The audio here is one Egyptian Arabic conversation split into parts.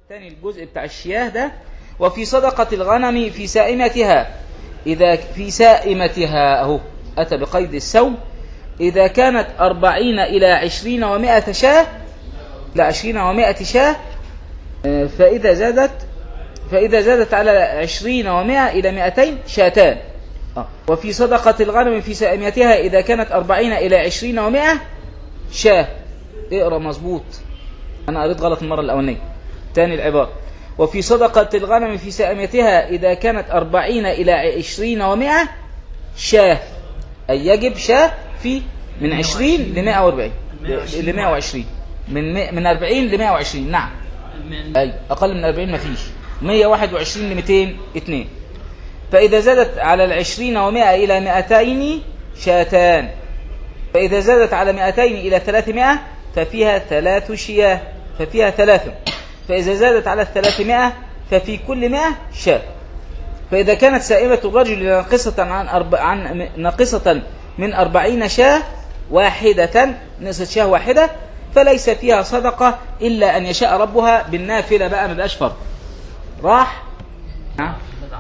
تاني الجزء بتاع الشياه ده وفي صدقة الغنم في سائمتها إذا في سائمتها أهو أتى بقيد السوم إذا كانت أربعين إلى عشرين ومائة شاه إلى عشرين ومائة شاه آه، فإذا زادت فإذا زادت على عشرين ومائة إلى مائتين شاتان آه. وفي صدقة الغنم في سائمتها إذا كانت أربعين إلى عشرين ومائة شاه اقرأ مظبوط أنا قريت غلط المرة الأولانية تاني العبارة وفي صدقة الغنم في سائمتها إذا كانت أربعين إلى عشرين ومائة شاه أي يجب شاه في من عشرين لمائة واربعين لمائة وعشرين من مئة- من أربعين لمائة وعشرين نعم من أي أقل من أربعين مفيش مية واحد وعشرين لمئتين اتنين فإذا زادت على العشرين ومائة إلى مئتين شاتان فإذا زادت على مئتين إلى ثلاثمائة ففيها ثلاث شياه ففيها ثلاث فإذا زادت على الثلاثمائة ففي كل مائة شاة فإذا كانت سائمة الرجل ناقصة عن, أرب... عن ناقصة من أربعين شاة واحدة نقصت شاة واحدة فليس فيها صدقة إلا أن يشاء ربها بالنافلة بقى ما بقاش فرض راح نعم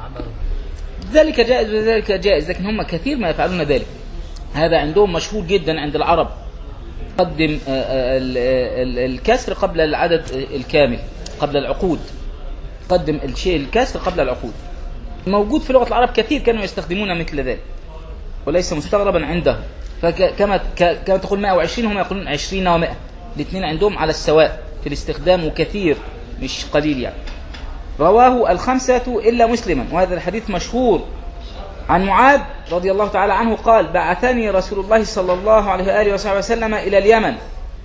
ذلك جائز وذلك جائز لكن هم كثير ما يفعلون ذلك هذا عندهم مشهور جدا عند العرب قدم آه، آه، ال- ال- الكسر قبل العدد الكامل قبل العقود قدم الشيء الكسر قبل العقود موجود في لغة العرب كثير كانوا يستخدمون مثل ذلك وليس مستغربا عندهم فكما كما تقول 120 هم يقولون 20 و100 الاثنين عندهم على السواء في الاستخدام وكثير مش قليل يعني رواه الخمسة إلا مسلما وهذا الحديث مشهور عن معاذ رضي الله تعالى عنه قال بعثني رسول الله صلى الله عليه وآله وصحبه وسلم إلى اليمن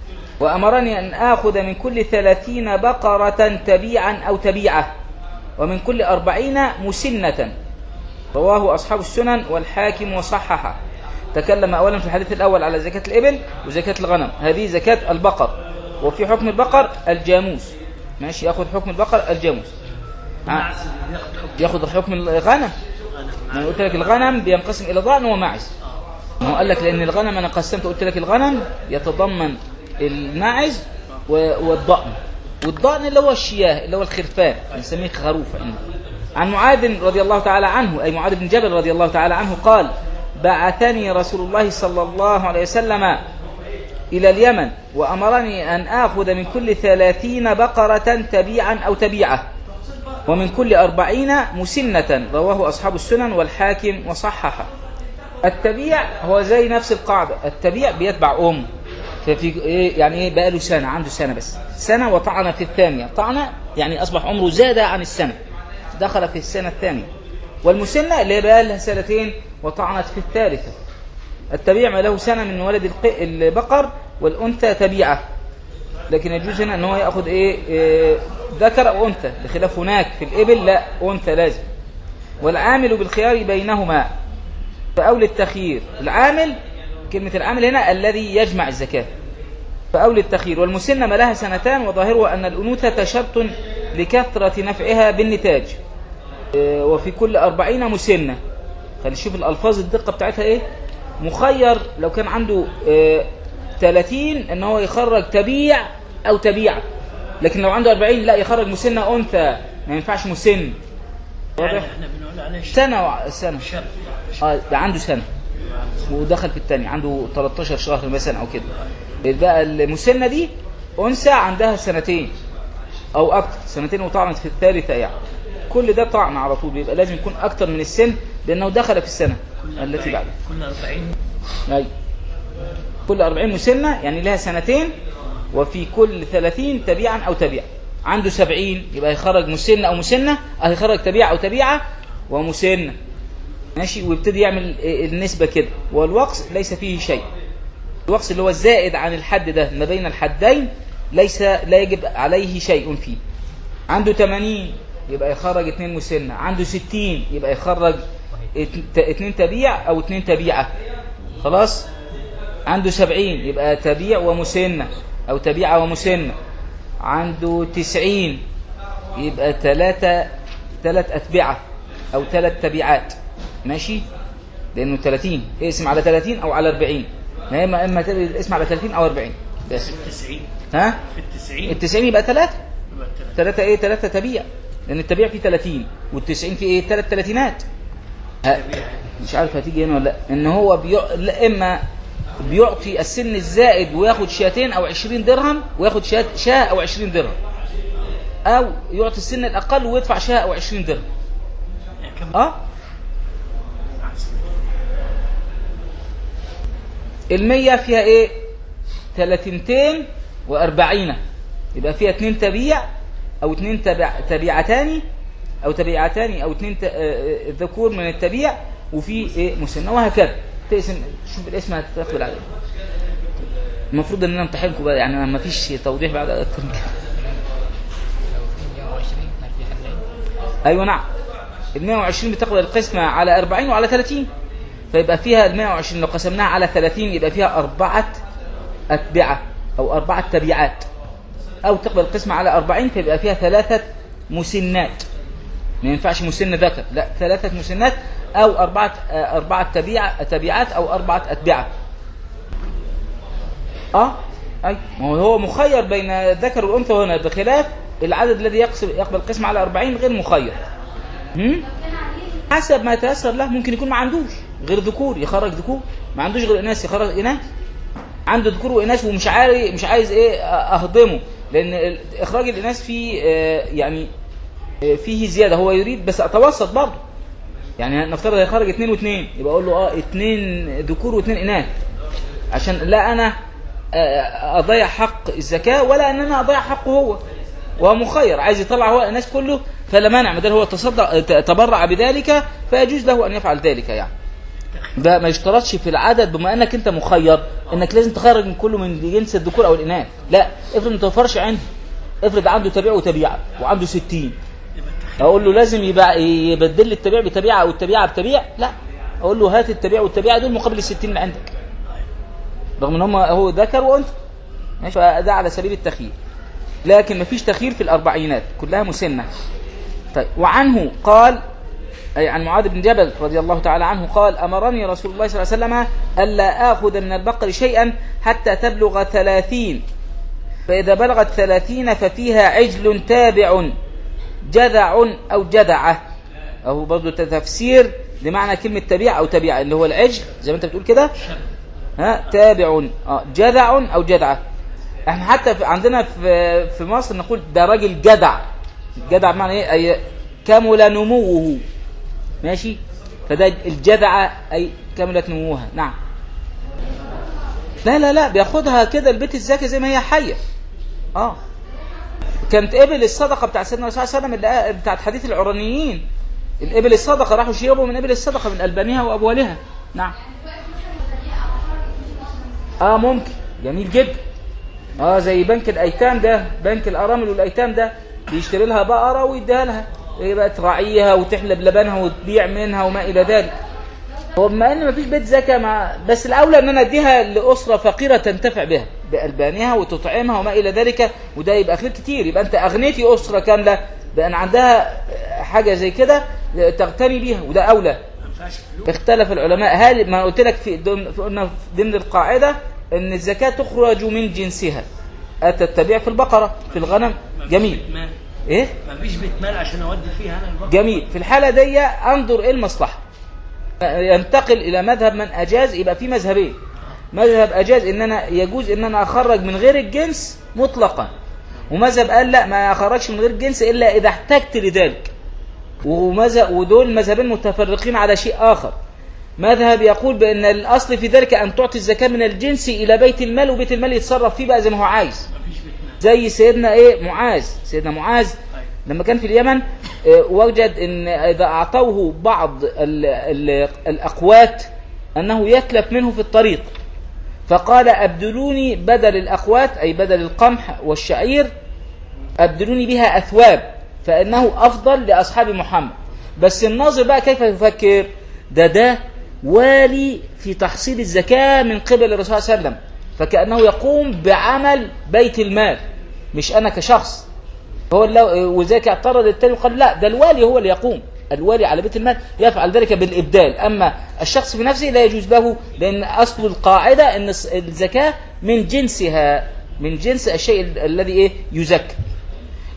وأمرني أن آخذ من كل ثلاثين بقرة تبيعا أو تبيعة ومن كل أربعين مسنة رواه أصحاب السنن والحاكم وصححه تكلم أولا في الحديث الأول على زكاة الإبل وزكاة الغنم هذه زكاة البقر وفي حكم البقر الجاموس ماشي ياخذ حكم البقر الجاموس ع- ياخذ حكم الغنم ما قلت لك الغنم بينقسم إلى ضأن وماعز ما هو قال لك لأن الغنم أنا قسمت قلت لك الغنم يتضمن الماعز و- والضأن والضأن اللي هو الشياه اللي هو الخرفان بنسميه خروف عندنا عن معاذ رضي الله تعالى عنه أي معاذ بن جبل رضي الله تعالى عنه قال بعثني رسول الله صلى الله عليه وسلم إلى اليمن وأمرني أن آخذ من كل ثلاثين بقرة تبيعا أو تبيعة ومن كل أربعين مسنة رواه أصحاب السنن والحاكم وصححه التبيع هو زي نفس القاعدة التبيع بيتبع أم ففي إيه يعني إيه بقى له سنة عنده سنة بس سنة وطعن في الثانية طعن يعني أصبح عمره زاد عن السنة دخل في السنة الثانية والمسنة اللي بقى لها سنتين وطعنت في الثالثة التبيع ما له سنة من ولد الق- البقر والأنثى تبيعة لكن يجوز هنا ان هو ياخذ ايه, إيه ذكر او انثى بخلاف هناك في الابل لا انثى لازم والعامل بالخيار بينهما فاولى التخيير العامل كلمه العامل هنا الذي يجمع الزكاه فاولى التخيير والمسنه ما لها سنتان وظاهره ان الانوثه شرط لكثره نفعها بالنتاج إيه، وفي كل أربعين مسنة خلي شوف الألفاظ الدقة بتاعتها إيه مخير لو كان عنده آه، 30 ان هو يخرج تبيع او تبيعة لكن لو عنده 40 لا يخرج مسنة انثى ما ينفعش مسن يعني واضح احنا بنقول عليه ش- سنة وع- سنة شاب اه ده عنده سنة ودخل في الثاني عنده 13 شهر مثلا او كده بقى المسنة دي انثى عندها سنتين او اكتر سنتين وطعنت في الثالثة يعني كل ده طعن على طول بيبقى لازم يكون اكتر من السن لانه دخل في السنة التي بعدها كل 40 أي. كل 40 مسنة يعني لها سنتين وفي كل 30 تبيعا أو تبيع عنده 70 يبقى يخرج مسنة أو مسنة أو يخرج تبيع أو تبيعة ومسنة ماشي ويبتدي يعمل النسبة كده والوقص ليس فيه شيء الوقص اللي هو الزائد عن الحد ده ما بين الحدين ليس لا يجب عليه شيء فيه عنده 80 يبقى يخرج اتنين مسنة عنده 60 يبقى يخرج ات- اتنين تبيع او اتنين تبيعة خلاص عنده 70 يبقى تبيع ومسنة او تبيعة ومسنة عنده 90 يبقى ثلاثة ثلاث أتبعة أو ثلاث تبيعات ماشي لأنه 30 اسم على 30 أو على 40 ما هي إما إما اسم على 30 أو 40 بس 90 ها في التسعين ال 90 يبقى ثلاثة يبقى التلاتة. ثلاثة ايه ثلاثة تبيع لان التبيع فيه 30 وال90 فيه ايه ثلاث ثلاثينات ها، تبيع. مش عارف هتيجي هنا ولا لا ان هو بيع... لا اما بيعطي السن الزائد وياخد شاتين او 20 درهم وياخد شات شاه او 20 درهم او يعطي السن الاقل ويدفع شاه او 20 درهم يعني كم اه المية فيها ايه ثلاثنتين واربعين يبقى فيها اتنين تبيع او اتنين تبع تبيعتان او تبيعتان او اتنين ت... آه، آه، ذكور من التبيع وفي ايه مسنة وهكذا تقسم شوف الاسم هتاخد عليه المفروض ان انا امتحنكم بقى يعني ما فيش توضيح بعد اكتر من كده لو في 120 هل في حلين؟ ايوه نعم ال 120 بتقبل القسمة على 40 وعلى 30 فيبقى فيها ال 120 لو قسمناها على 30 يبقى فيها أربعة أتبعة أو أربعة تبعات أو تقبل القسمة على 40 فيبقى فيها ثلاثة مسنات ما ينفعش مسن ذكر لا ثلاثة مسنات أو أربعة آه، أربعة تبيع تبيعات أو أربعة أتبعة اه اي ما هو هو مخير بين الذكر والانثى هنا بخلاف العدد الذي يقسم يقبل القسم على 40 غير مخير هم؟ حسب ما يتيسر له ممكن يكون ما عندوش غير ذكور يخرج ذكور ما عندوش غير اناث يخرج اناث عنده ذكور واناث ومش عارف مش عايز ايه اهضمه لان ال- اخراج الاناث فيه آه، يعني آه، فيه زياده هو يريد بس اتوسط برضه يعني نفترض هيخرج اثنين واثنين يبقى اقول له اه اثنين ذكور واثنين اناث عشان لا انا آه، اضيع حق الزكاه ولا ان انا اضيع حقه هو وهو مخير عايز يطلع هو الناس كله فلا مانع ما دام هو تصدق ت- تبرع بذلك فيجوز له ان يفعل ذلك يعني ده ما يشترطش في العدد بما انك انت مخير انك لازم تخرج من كله من جنس الذكور او الاناث لا افرض ما توفرش عندي افرض عنده تبيع وتبيعه وعنده 60 يبقى التخيل اقول له لازم يبع... يبدل لي التبيع بتبيعه او التبيعه بتبيع لا اقول له هات التبيع والتبيعه دول مقابل ال 60 اللي عندك رغم ان هم هو ذكر وانثى ماشي فده على سبيل التخيير لكن مفيش تخيير في الاربعينات كلها مسنه طيب وعنه قال أي عن معاذ بن جبل رضي الله تعالى عنه قال أمرني رسول الله صلى الله عليه وسلم ألا آخذ من البقر شيئا حتى تبلغ ثلاثين فإذا بلغت ثلاثين ففيها عجل تابع جذع أو جذعة أو برضو تفسير لمعنى كلمة تبيع أو تبيع اللي هو العجل زي ما أنت بتقول كده ها تابع آه، جذع أو جذعة احنا حتى في عندنا في في مصر نقول ده راجل جدع الجدع بمعنى ايه اي كمل نموه ماشي فده الجدعة اي كملت نموها نعم لا لا لا بياخدها كده البيت الزكي زي ما هي حية اه كانت ابل الصدقة بتاع سيدنا الرسول صلى الله عليه وسلم اللي بتاعت حديث العرانيين الابل الصدقة راحوا شربوا من ابل الصدقة من البانها وابوالها نعم اه ممكن جميل جدا اه زي بنك الايتام ده بنك الارامل والايتام ده بيشتري لها بقره ويديها لها هي بقى تراعيها وتحلب لبنها وتبيع منها وما الى ذلك هو بما ان مفيش بيت زكاه مع بس الاولى ان انا اديها لاسره فقيره تنتفع بها بالبانها وتطعمها وما الى ذلك وده يبقى خير كتير يبقى انت اغنيتي اسره كامله بان عندها حاجه زي كده تغتني بيها وده اولى ما ينفعش فلوس اختلف العلماء هل ما قلت لك في ضمن في- قلنا ضمن القاعده ان الزكاه تخرج من جنسها اتى التبيع في البقره في الغنم ما فيش جميل بيت مال ايه ما فيش بيت مال عشان اودي فيها انا البقر جميل في الحاله دي انظر ايه المصلحه ينتقل الى مذهب من اجاز يبقى في مذهبين مذهب اجاز ان انا يجوز ان انا اخرج من غير الجنس مطلقا ومذهب قال لا ما اخرجش من غير الجنس الا اذا احتجت لذلك ومذهب ودول مذهبين متفرقين على شيء اخر مذهب يقول بان الاصل في ذلك ان تعطي الزكاه من الجنس الى بيت المال وبيت المال يتصرف فيه بقى زي ما هو عايز ما فيش بيت مال زي سيدنا ايه معاذ سيدنا معاذ أيوة. لما كان في اليمن آه، وجد ان اذا اعطوه بعض ال ال الاقوات انه يتلف منه في الطريق فقال ابدلوني بدل الاقوات اي بدل القمح والشعير ابدلوني بها اثواب فانه افضل لاصحاب محمد بس الناظر بقى كيف يفكر ده ده والي في تحصيل الزكاه من قبل الرسول صلى الله عليه وسلم فكانه يقوم بعمل بيت المال مش انا كشخص هو اللي وذلك اعترض التاني وقال لا ده الوالي هو اللي يقوم الوالي على بيت المال يفعل ذلك بالابدال اما الشخص بنفسه لا يجوز له لان اصل القاعده ان الس- الزكاه من جنسها من جنس الشيء ال- الذي ايه يزكى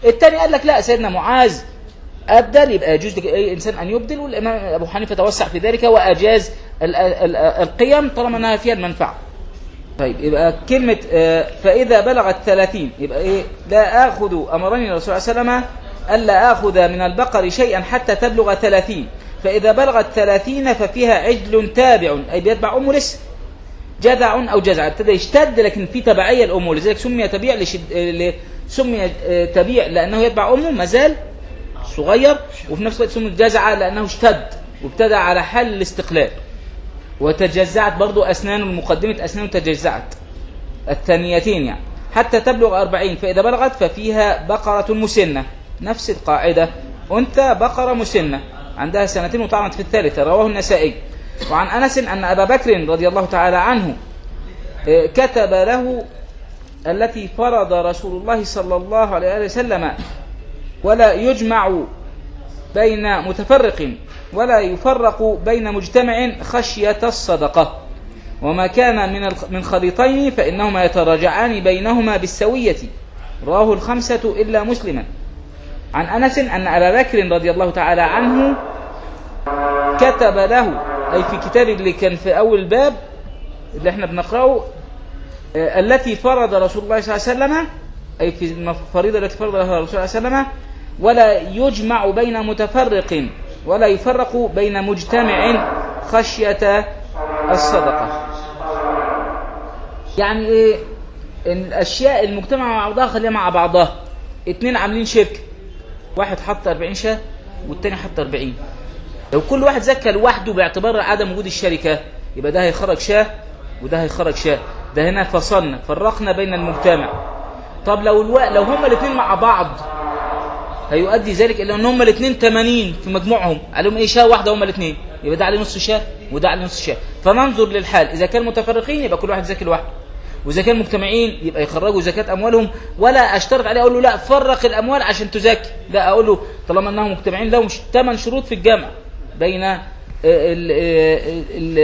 الثاني قال لك لا سيدنا معاذ أبدل يبقى يجوز لأي إنسان أن يبدل والإمام أبو حنيفة توسع في ذلك وأجاز ال- ال- ال- القيم طالما أنها فيها المنفعة طيب يبقى كلمة آه، فإذا بلغت ثلاثين يبقى إيه لا آخذ أمرني الرسول صلى الله عليه وسلم ألا آخذ من البقر شيئا حتى تبلغ ثلاثين فإذا بلغت ثلاثين ففيها عجل تابع أي بيتبع أمه لسه جدع أو جزع ابتدى يشتد لكن في تبعية لأمه لذلك سمي تبيع لشد... آه، ل- سمي آه، تبيع لأنه يتبع أمه مازال صغير وفي نفس الوقت سمي جزع لأنه اشتد وابتدى على حل الاستقلال وتجزعت برضو أسنانه المقدمة أسنانه تجزعت الثانيتين يعني حتى تبلغ أربعين فإذا بلغت ففيها بقرة مسنة نفس القاعدة أنثى بقرة مسنة عندها سنتين وطعنت في الثالثة رواه النسائي وعن أنس أن أبا بكر رضي الله تعالى عنه آه، كتب له التي فرض رسول الله صلى الله عليه وسلم ولا يجمع بين متفرق ولا يفرق بين مجتمع خشية الصدقة وما كان من الخ- من خليطين فإنهما يتراجعان بينهما بالسوية رواه الخمسة إلا مسلما عن أنس أن أبا بكر رضي الله تعالى عنه كتب له أي في كتاب اللي كان في أول الباب اللي احنا بنقرأه آه، التي فرض رسول الله صلى الله عليه وسلم أي في الفريضة التي فرض لها الرسول صلى الله عليه وسلم ولا يجمع بين متفرق ولا يفرق بين مجتمع خشية الصدقة يعني ايه ان الاشياء المجتمع مع بعضها خليها مع بعضها اتنين عاملين شركة واحد حط 40 شاه والتاني حط 40 لو كل واحد زكى لوحده باعتبار عدم وجود الشركة يبقى ده هيخرج شاه وده هيخرج شاه ده هنا فصلنا فرقنا بين المجتمع طب لو الو... لو هما الاثنين مع بعض هيؤدي ذلك الى ان هما الاثنين 80 في مجموعهم عليهم ايه شاه واحده هما الاثنين يبقى ده عليه نص شاه وده عليه نص شاه فننظر للحال اذا كانوا متفرقين يبقى كل واحد زكي لوحده واذا كانوا مجتمعين يبقى يخرجوا زكاه اموالهم ولا اشترط عليه اقول له لا فرق الاموال عشان تزكي لا اقول له طالما انهم مجتمعين لهم ثمان شروط في الجمع بين ال ال ال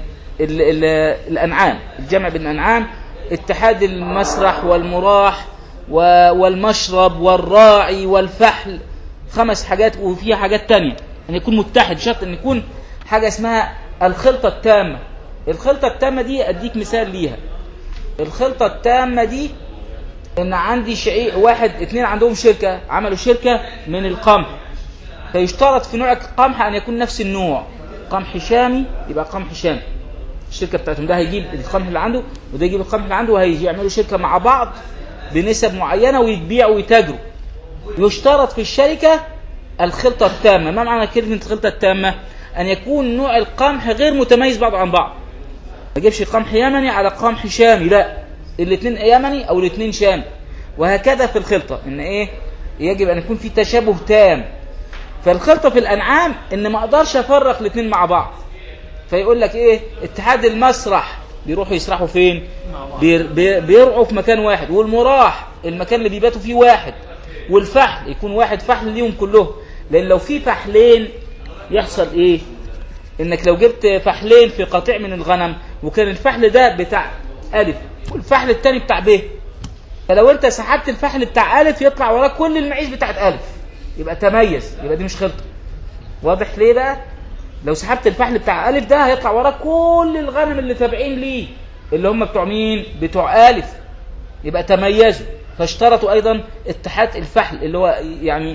ال ال الانعام الجمع بين الانعام اتحاد المسرح والمراح و- والمشرب والراعي والفحل خمس حاجات وفيها حاجات تانية ان يكون متحد شرط ان يكون حاجة اسمها الخلطة التامة الخلطة التامة دي اديك مثال ليها الخلطة التامة دي ان عندي شيء واحد اتنين عندهم شركة عملوا شركة من القمح فيشترط في نوع القمح ان يكون نفس النوع قمح شامي يبقى قمح شامي الشركه بتاعتهم ده هيجيب القمح اللي عنده وده يجيب القمح اللي عنده وهيجي يعملوا شركه مع بعض بنسب معينه ويبيعوا ويتاجروا يشترط في الشركه الخلطه التامه ما معنى كلمه الخلطه التامه ان يكون نوع القمح غير متميز بعض عن بعض ما اجيبش قمح يمني على قمح شامي لا الاثنين يمني او الاثنين شامي وهكذا في الخلطه ان ايه يجب ان يكون في تشابه تام فالخلطه في الانعام ان ما اقدرش افرق الاثنين مع بعض فيقول لك ايه اتحاد المسرح بيروحوا يسرحوا فين بير بي- بيرعوا في مكان واحد والمراح المكان اللي بيباتوا فيه واحد والفحل يكون واحد فحل ليهم كلهم لان لو في فحلين يحصل ايه انك لو جبت فحلين في قطيع من الغنم وكان الفحل ده بتاع الف والفحل التاني بتاع ب فلو انت سحبت الفحل بتاع الف يطلع وراك كل المعيش بتاعت الف يبقى تميز يبقى دي مش خلطه واضح ليه بقى لو سحبت الفحل بتاع ألف ده هيطلع وراك كل الغنم اللي تابعين ليه اللي هم بتوع مين بتوع ألف يبقى تميزوا فاشترطوا أيضا اتحاد الفحل اللي هو يعني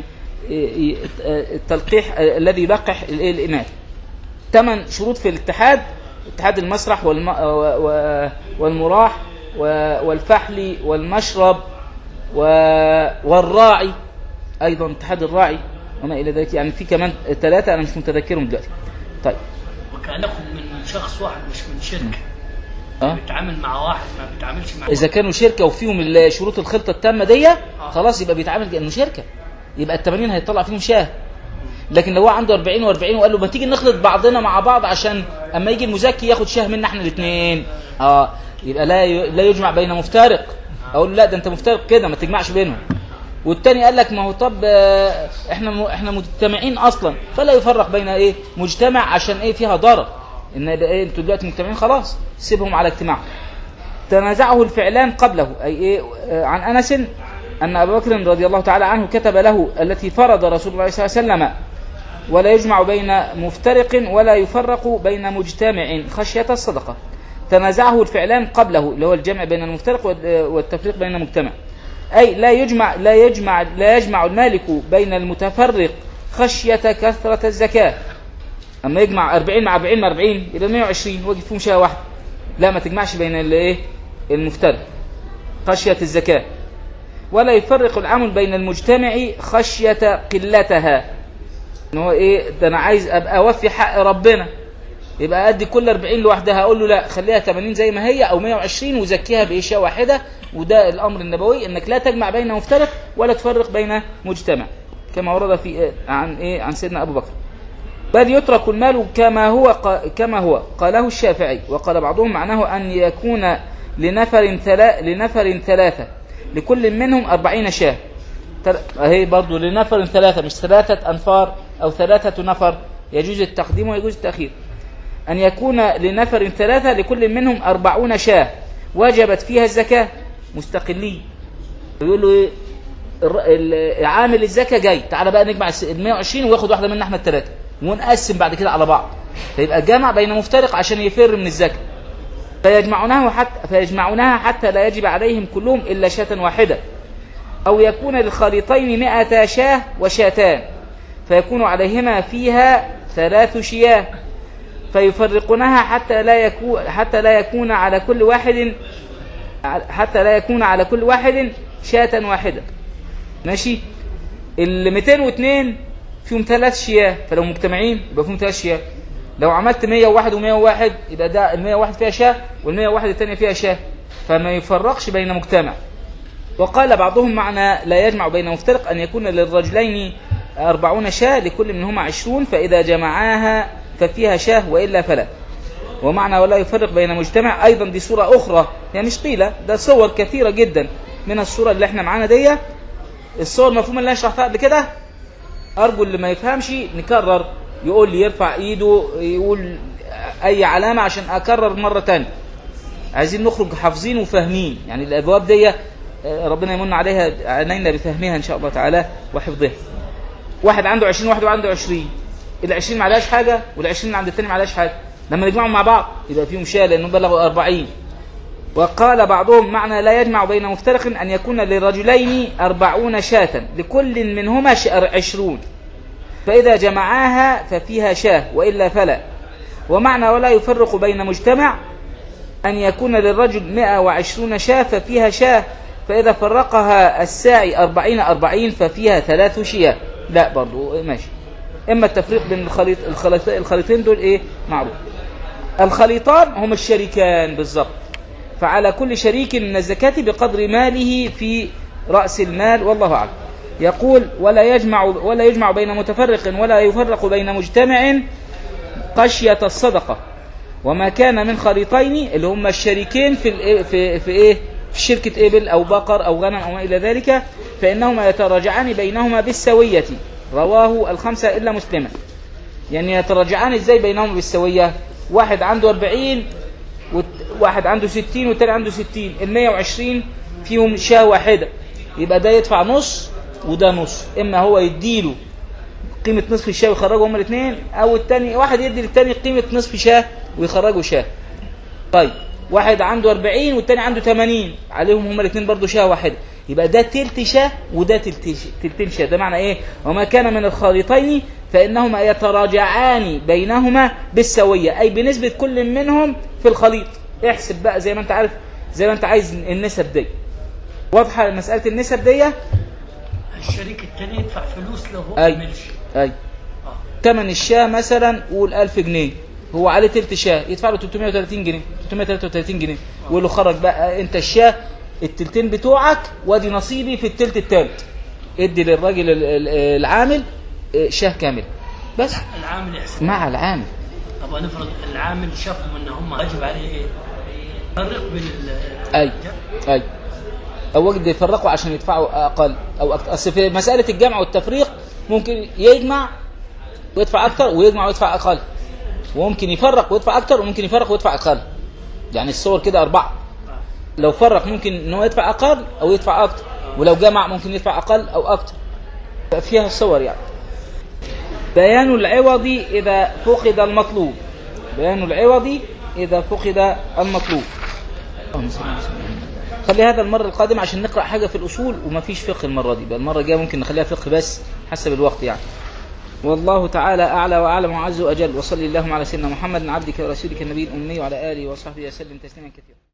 التلقيح الذي يلقح الإيه الإناث ثمان شروط في الاتحاد اتحاد المسرح والم... و- و- والمراح و- والفحل والمشرب و... والراعي أيضا اتحاد الراعي وما إلى ذلك يعني في كمان ثلاثة أنا مش متذكرهم دلوقتي طيب وكأنكم من شخص واحد مش من شركة أه؟ بيتعامل مع واحد ما بيتعاملش مع إذا كانوا شركة وفيهم ال- شروط الخلطة التامة دي خلاص يبقى بيتعامل كأنه شركة يبقى ال 80 هيطلع فيهم شاه لكن لو هو عنده 40 و40 وقال له ما تيجي نخلط بعضنا مع بعض عشان اما يجي المزكي ياخد شاه منا احنا الاثنين اه يبقى لا ي- لا يجمع بين مفترق اقول له لا ده انت مفترق كده ما تجمعش بينهم والتاني قال لك ما هو طب آه، احنا م- احنا مجتمعين اصلا فلا يفرق بين ايه مجتمع عشان ايه فيها ضرر ان يبقى ايه انتوا دلوقتي مجتمعين خلاص سيبهم على اجتماع تنازعه الفعلان قبله أي إيه آه، عن أنس أن أبا بكر رضي الله تعالى عنه كتب له التي فرض رسول الله صلى الله عليه وسلم ولا يجمع بين مفترق ولا يفرق بين مجتمع خشية الصدقة تنازعه الفعلان قبله اللي هو الجمع بين المفترق وال- والتفريق بين المجتمع أي لا يجمع لا يجمع لا يجمع المالك بين المتفرق خشية كثرة الزكاة أما يجمع 40 مع 40 مع 40 يبقى 120 واجب فيهم شيء واحد لا ما تجمعش بين الايه المفترق خشية الزكاة ولا يفرق العامل بين المجتمع خشية قلتها ان هو ايه ده انا عايز ابقى اوفي حق ربنا يبقى ادي كل 40 لوحدها اقول له لا خليها 80 زي ما هي او 120 وزكيها باشياء واحده وده الامر النبوي انك لا تجمع بين مفترق ولا تفرق بين مجتمع كما ورد في إيه؟ عن ايه عن سيدنا ابو بكر بل يترك المال كما هو ق- كما هو قاله الشافعي وقال بعضهم معناه أن يكون لنفر ثلا لنفر ثلاثة لكل منهم أربعين شاة تل- هي برضو لنفر ثلاثة مش ثلاثة أنفار أو ثلاثة نفر يجوز التقديم ويجوز التأخير أن يكون لنفر ثلاثة لكل منهم أربعون شاة وجبت فيها الزكاة مستقلين يقول له إيه الر- ال- عامل الزكاة جاي تعالى بقى نجمع ال 120 وياخد واحدة منا احنا الثلاثة ونقسم بعد كده على بعض فيبقى جمع بين مفترق عشان يفر من الزكاة فيجمعونها حتى فيجمعونها حتى لا يجب عليهم كلهم إلا شاة واحدة أو يكون للخليطين مئة شاة وشاتان فيكون عليهما فيها ثلاث شياه فيفرقونها حتى لا يكون حتى لا يكون على كل واحد حتى لا يكون على كل واحد شاة واحدة ماشي ال 202 فيهم ثلاث شياه فلو مجتمعين يبقى فيهم ثلاث شياه لو عملت 101 و101 يبقى ده ال 101 فيها شاه وال 101 الثانيه فيها شاه فما يفرقش بين مجتمع وقال بعضهم معنى لا يجمع بين مفترق أن يكون للرجلين أربعون شاة لكل منهما عشرون فإذا جمعاها ففيها شاه وإلا فلا ومعنى ولا يفرق بين مجتمع أيضا دي صورة أخرى يعني مش قيلة ده صور كثيرة جدا من الصورة اللي احنا معانا دي الصور مفهومة اللي انا شرحتها قبل كده أرجو اللي ما يفهمش نكرر يقول لي يرفع إيده يقول أي علامة عشان أكرر مرة تانية عايزين نخرج حافظين وفاهمين يعني الابواب دي آه، ربنا يمن عليها علينا بفهمها ان شاء الله تعالى وحفظها واحد عنده 20 واحد عنده 20 ال 20 ما عليهاش حاجه وال 20 اللي عند الثاني ما عليهاش حاجه لما نجمعهم مع بعض يبقى فيهم شاة لانهم بلغوا 40 وقال بعضهم معنى لا يجمع بين مفترق ان يكون للرجلين أربعون شاة لكل منهما ش- عشرون فإذا جمعاها ففيها شاه وإلا فلا ومعنى ولا يفرق بين مجتمع أن يكون للرجل 120 شاة ففيها شاة فإذا فرقها الساعي أربعين أربعين ففيها ثلاث شياه لا برضو ماشي إما التفريق بين الخليط الخليط الخليطين دول إيه معروف الخليطان هم الشريكان بالضبط فعلى كل شريك من الزكاة بقدر ماله في رأس المال والله أعلم يقول ولا يجمع ولا يجمع بين متفرق ولا يفرق بين مجتمع خشية الصدقة وما كان من خليطين اللي هم الشريكين في الإيه- في في ايه في شركة إبل أو بقر أو غنم أو ما إلى ذلك فإنهما يتراجعان بينهما بالسوية رواه الخمسة إلا مسلما يعني يتراجعان إزاي بينهما بالسوية واحد عنده 40 وواحد عنده 60 والتاني عنده 60 ال 120 فيهم شاة واحدة يبقى ده يدفع نص وده نص إما هو يديله قيمة نصف الشاة ويخرجوا هما الاثنين أو التاني واحد يدي للتاني قيمة نصف شاة ويخرجوا شاة طيب واحد عنده 40 والتاني عنده 80 عليهم هما الاثنين برضو شاة واحدة يبقى ده تلت شاة وده تلت ش- تلتين شاة ده معنى ايه وما كان من الخليطين فإنهما يتراجعان بينهما بالسوية أي بنسبة كل منهم في الخليط احسب بقى زي ما انت عارف زي ما انت عايز النسب دي واضحة مسألة النسب دي الشريك التاني يدفع فلوس لو هو أي. ما عملش اي تمن الشاة مثلا قول 1000 جنيه هو عليه تلت شاة يدفع له 330 جنيه 333 جنيه ويقول له خرج بقى انت الشاة التلتين بتوعك وادي نصيبي في التلت التالت ادي للراجل ال- ال- العامل اه، شاة كامل بس العامل يحسب مع العامل طب نفرض العامل شافهم ان هم واجب عليه ايه؟ فرق بين ال اي اي او وجد يفرقوا عشان يدفعوا اقل او أكتر. اصل في مساله الجمع والتفريق ممكن يجمع ويدفع اكتر ويجمع ويدفع اقل وممكن يفرق ويدفع اكتر وممكن يفرق ويدفع اقل يعني الصور كده اربعه لو فرق ممكن ان هو يدفع اقل او يدفع اكتر ولو جمع ممكن يدفع أقل أو أكتر فيها صور يعني بيان العوض إذا فقد المطلوب بيان العوض إذا فقد المطلوب اللهم صل على سيدنا محمد. خلي هذا المرة القادمة عشان نقرأ حاجة في الأصول وما فيش فقه المرة دي بقى المرة الجاية ممكن نخليها فقه بس حسب الوقت يعني والله تعالى أعلى وأعلم وعز وأجل وصلي اللهم على سيدنا محمد عبدك ورسولك النبي الأمي وعلى آله وصحبه وسلم تسليما كثيرا